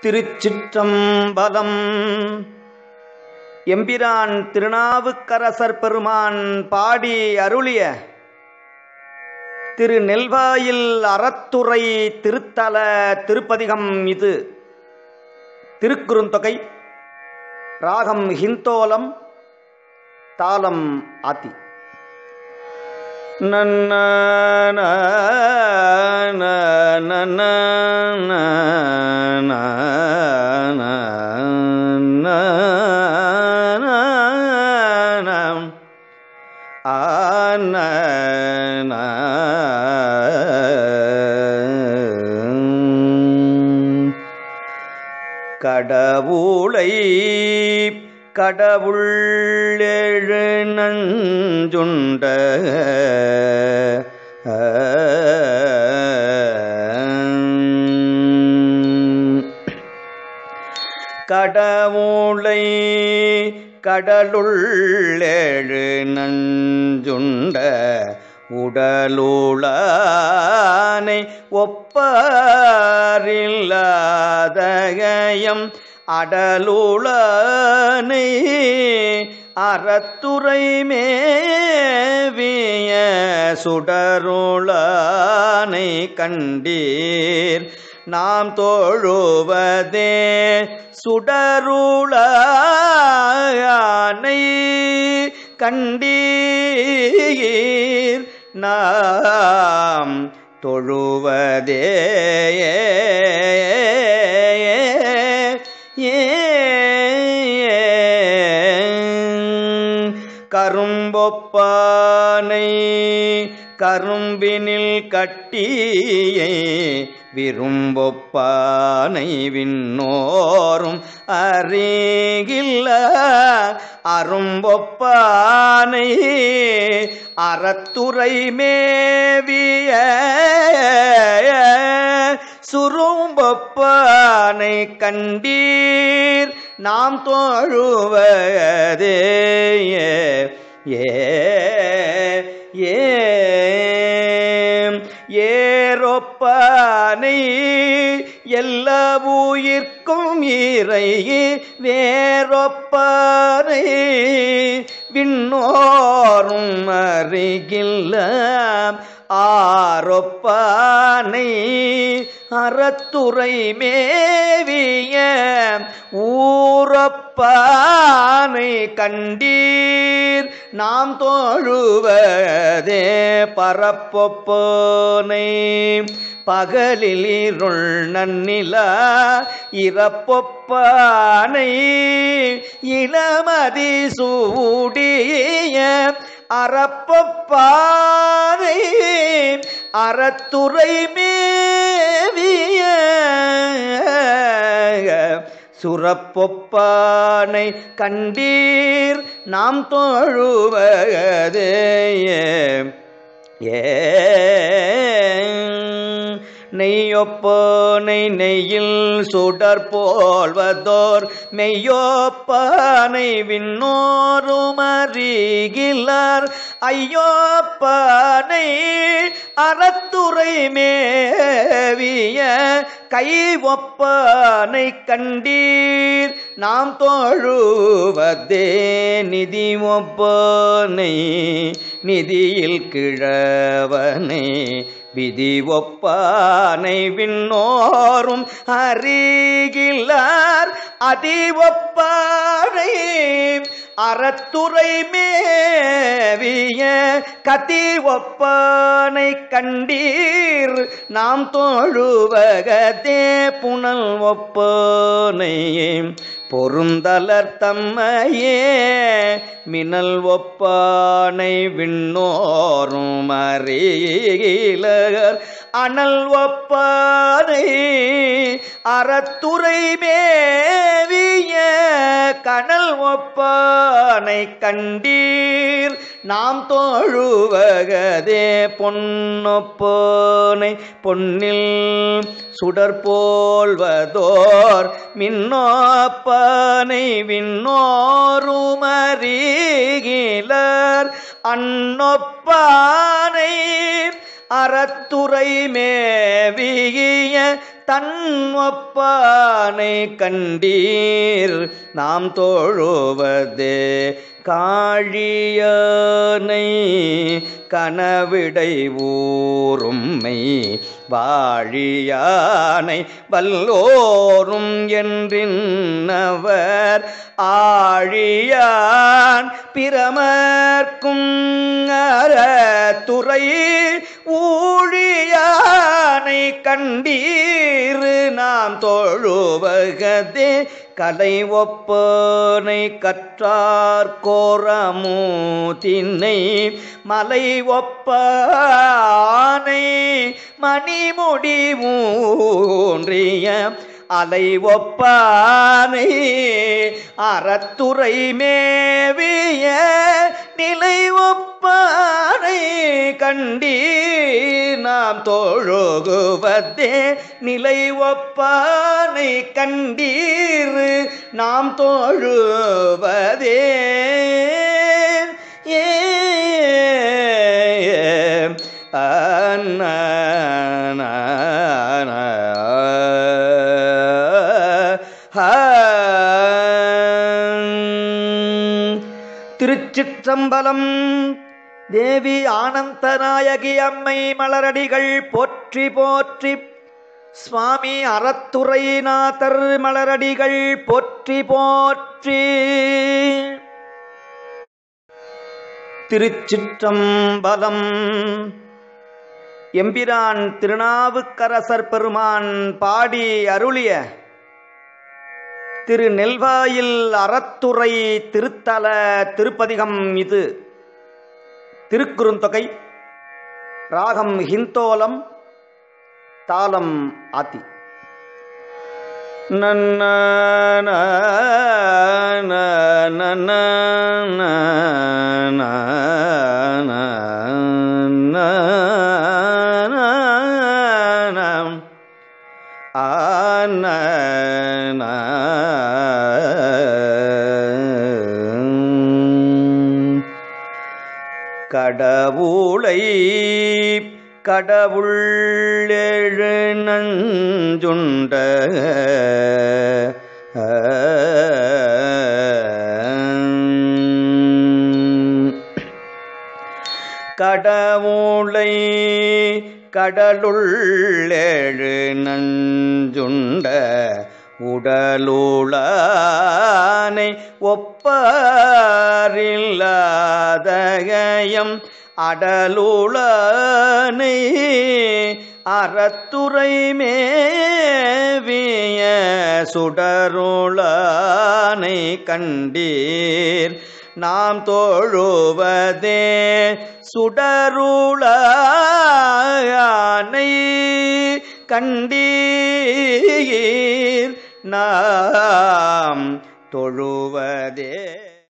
திருச்சிற்றம்பலம் எம்பிரான் திருநாவுக்கரசர் பெருமான் பாடி அருளிய திரு நெல்வாயில் அறத்துறை திருத்தல திருப்பதிகம் இது திருக்குறுந்தொகை ராகம் ஹிந்தோலம் தாளம் ஆத்தி நன்ன கடவுளை கடவுள் எழு நஞ்சுண்ட கடவுளை கடலுள் எழு நஞ்சுண்ட உடலுளானை ஒப்பாரில்லாதகயம் அடலுளானை அறத்துறை மேவிய சுடருளானை கண்டீர் நாம் தோழுவதே சுடருளானை கண்டீர் நாம் தொழுவதே கரும்பொப்பானை கரும்பினில் கட்டியை விரும்பொப்பானை விண்ணோரும் அருகில்ல அரும்பொப்பானை அறத்துறை மேவிய சுரும்பொப்பானை கண்டீர் நாம் தோழுவதே ஏ ஏ ஏறொப்பானை எல்லா உயிர்க்கும் இறை வேறொப்பானை விண்ணோரும் அருகில்ல ஆரொப்பானை அறத்துறை மேவிய ஊரொப்பானை கண்டீர் நாம் தோழுவதே பரப்பொப்போனை பகலில் இருள் நன்னிலா இறப்பொப்பானை இளமதி சூடிய அறப்பொப்பானை அறத்துறை மேவிய சுரப்பொப்பானை கண்டீர் நாம் தோழுவதே ஏ நெய்யொப்பானை நெய்யில் சுடர் போல்வதோர் மெய்யோப்பானை விண்ணோரும் அறிகிலார் ஐயோப்பானை அறத்துறை மேவிய கை ஒப்பானை கண்டீர் நாம் தோழுவதே நிதி ஒப்பானை நிதியில் கிழவனை விதி ஒப்பானை விண்ணோரும் அருகிலார் அதி ஒப்பானை அறத்துறை மேவிய கதி ஒப்பானை கண்டீர் நாம் தோழுவகதே புனல் ஒப்பானை பொருந்தலர் தம்மையே மினல் ஒப்பானை விண்ணோரும் அறிகிலர் அனல் ஒப்பானை அறத்துறை மேவிய கனல் ஒப்பானை கண்டீர் நாம் தோழுவகதே பொன்னொப்போனை பொன்னில் சுடர் போல்வதோர் மின்னோப்பானை விண்ணோருமறிகிலர் அன்னொப்பானை அறத்துறை மேவிய தன் ஒப்பானை கண்டீர் நாம் தோழுவதே காழியனை கனவிடை ஊரும்மை வாழியானை வல்லோரும் என்றின்னவர் ஆழியான் பிரமர்க்கும் அறத்துறை ஊழியானை கண்டீர் நாம் தோழுவகதே கலை ஒப்பனை கற்றார் கோரமூதினை மலை ஒப்பானை மணிமுடி ஊன்றிய அலை ஒப்பானை அறத்துறை மேவிய நிலை ஒப்பானை கண்டி நாம் தோழுகுவதே நிலை ஒப்பானை கண்டீர் நாம் தோழுவதே ஏ திருச்சிற்றம்பலம் தேவி ஆனந்தநாயகி அம்மை மலரடிகள் போற்றி போற்றி சுவாமி அறத்துறைநாதர் மலரடிகள் போற்றி போற்றி திருச்சிற்றம்பலம் எம்பிரான் திருநாவுக்கரசர் பெருமான் பாடி அருளிய திரு நெல்வாயில் அறத்துறை திருத்தல திருப்பதிகம் இது திருக்குறுந்தொகை ராகம் ஹிந்தோலம் தாளம் ஆத்தி நன்ன ஆன கடவுளை கடவுள் எழு நஞ்சுண்ட கடவுளை கடலுள் எழு நஞ்சுண்ட உடலுளானை ஒப்பாரில்லாதகயம் அடலுளானை அறத்துறை மேவிய சுடருளானை கண்டீர் நாம் தோழுவதே சுடருளானை கண்டீர் நாம் தொழுவதே